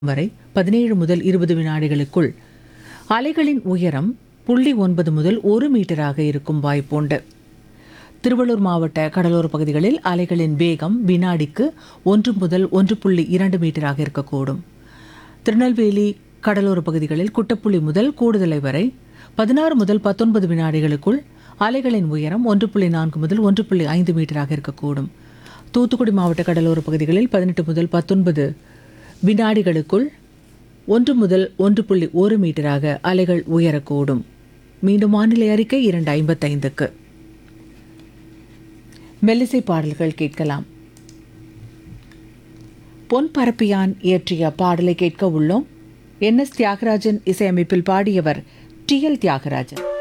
வரை பதினேழு முதல் இருபது வினாடிகளுக்குள் அலைகளின் உயரம் புள்ளி ஒன்பது முதல் ஒரு மீட்டராக இருக்கும் வாய்ப்புண்டு திருவள்ளூர் மாவட்ட கடலோர பகுதிகளில் அலைகளின் வேகம் வினாடிக்கு ஒன்று முதல் ஒன்று புள்ளி இரண்டு மீட்டராக இருக்கக்கூடும் திருநெல்வேலி கடலோர பகுதிகளில் குட்டப்புள்ளி முதல் கூடுதலை வரை பதினாறு முதல் பத்தொன்பது வினாடிகளுக்குள் அலைகளின் உயரம் ஒன்று புள்ளி நான்கு முதல் ஒன்று புள்ளி ஐந்து மீட்டராக இருக்கக்கூடும் தூத்துக்குடி மாவட்ட கடலோர பகுதிகளில் பதினெட்டு முதல் பத்தொன்பது வினாடிகளுக்குள் ஒன்று முதல் ஒன்று புள்ளி ஒரு மீட்டராக அலைகள் உயரக்கூடும் மீண்டும் வானிலை அறிக்கை இரண்டு ஐம்பத்தைந்துக்கு மெல்லிசை பாடல்கள் கேட்கலாம் பொன் பரப்பியான் இயற்றிய பாடலை கேட்க உள்ளோம் என் எஸ் தியாகராஜன் இசையமைப்பில் பாடியவர் டி எல் தியாகராஜன்